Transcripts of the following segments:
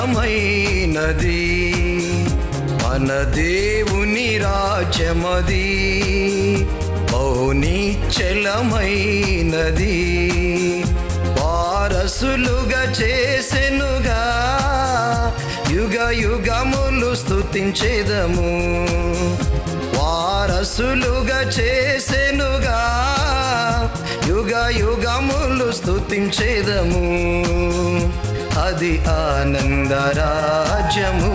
నిశ్చలమైనది మన దేవుని రాజ్యమది బహు నిశ్చలమైనది వారసులుగా చేసెనుగా యుగ యుగములు స్తుతించేదము వారసులుగా చేసెనుగా యుగ యుగములు స్తుతించేదము అది ఆనందరాజ్యము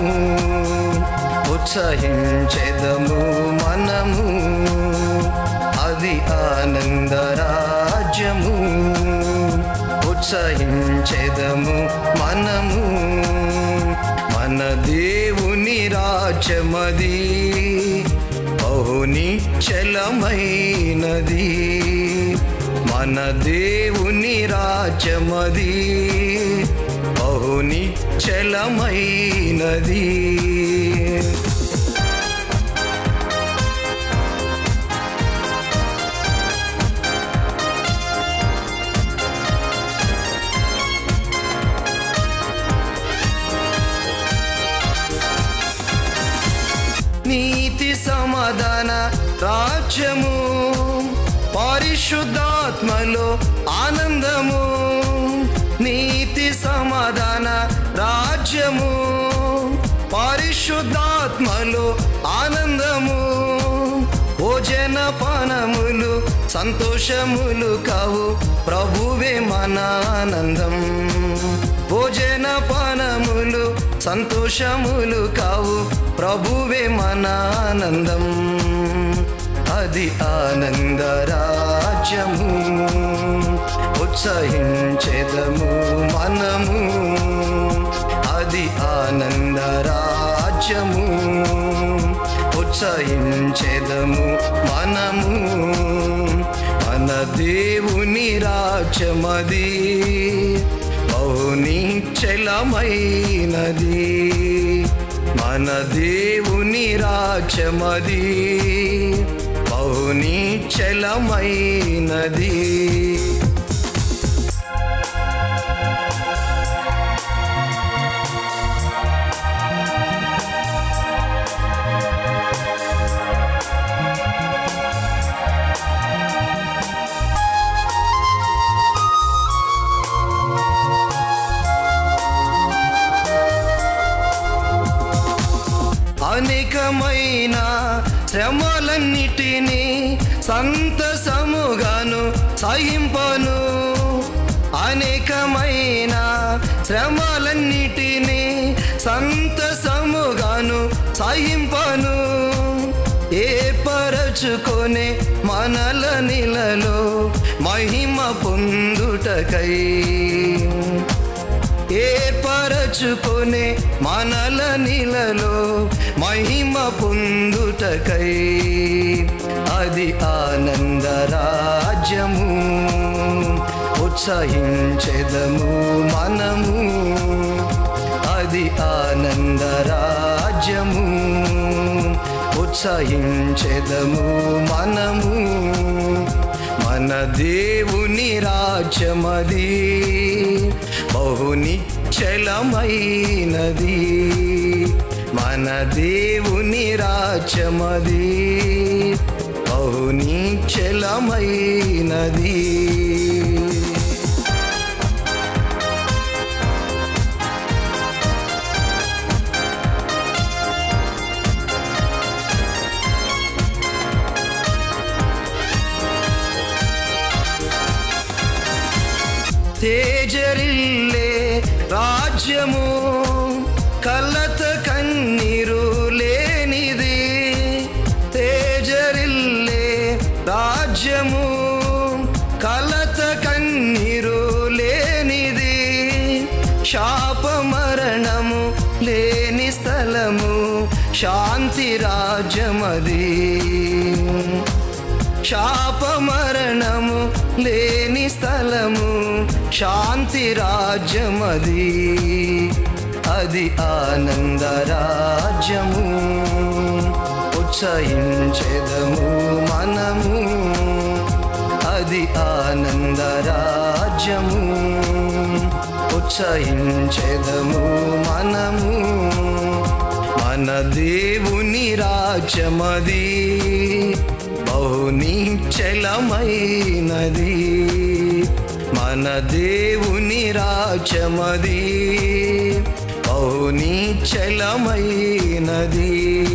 ఉత్సహించెదము మనము అది ఆనందరాజ్యము ఉత్సహించెదము మనము మన దేవుని రాజ్యమది బహు నిశ్చలమైనది మన దేవుని రాజ్యమది బహు నిశ్చలమైనది నీతి సమాధాన రాజ్యము పరిశుద్ధాత్మలో ఆనందము నీతి సమాధాన రాజ్యము పరిశుద్ధాత్మలో ఆనందము భోజన పానములు సంతోషములు కావు ప్రభువే మన ఆనందం భోజన పానములు సంతోషములు కావు ప్రభువే మన ఆనందం అది ఆనందరాజ్యము ఉత్సహించెదము మనము అది ఆనందరాజ్యము ఉత్సహించెదము మనము మన దేవుని రాజ్యమది బహు నిశ్చలమైనది మన దేవుని రాజ్యమది బహు నిశ్చలమైనది అనేకమైన శ్రమలన్నిటినీ సంతసముగాను సహింపను అనేకమైన శ్రమలన్నిటినీ సంతసముగాను సహింపను ఏ పరచుకొనే మనల నిలలో మహిమ పొందుటకై ఏ పరచుకొనే మనల నీలలో మహిమ పొందుటకై అది ఆనందరాజ్యము ఉత్సహించెదము మనము అది ఆనందరాజ్యము ఉత్సహించెదము మనము మన దేవుని రాజ్యమది బహు నిశ్చలమైనది మన దేవుని రాజ్యమది బహు నిశ్చలమైనది తేజరిల్లే రాజ్యము కలత కన్నీరు లేనిది తేజరిల్లే రాజ్యము కలత కన్నీరు లేనిది శాప మరణము లేని స్థలము శాంతి రాజ్యమది శాప మరణము లేని స్థలము శాంతి రాజ్యమది అది ఆనందరాజ్యము ఉత్సహించెదము మనము అది ఆనందరాజ్యము ఉత్సహించెదము మనము మన దేవుని రాజ్యమది బహునిశ్చలమైనది మన దేవుని రాజ్యమది బహునిశ్చలమైనది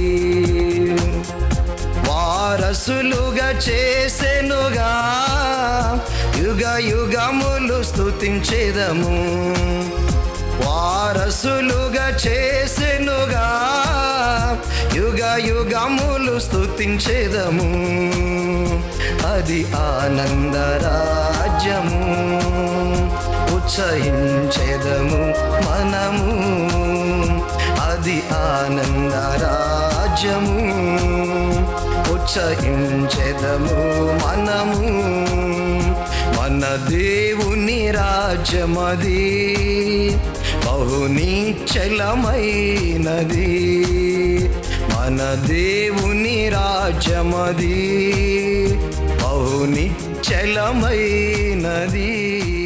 వారసులుగా చేసెనుగా యుగ యుగములు స్తుతించేదము వారసులుగా చేసెనుగా యుగ యుగములు స్తుతించేదము అది ఆనందరాజ్యము ఉత్సహించేదము మనము అది ఆనందరాజ్యము ఉత్సహించెదము మనము మన దేవుని రాజ్యమది బహునిశ్చలమైనది మన దేవుని రాజ్యమది బహునిశ్చలమైనది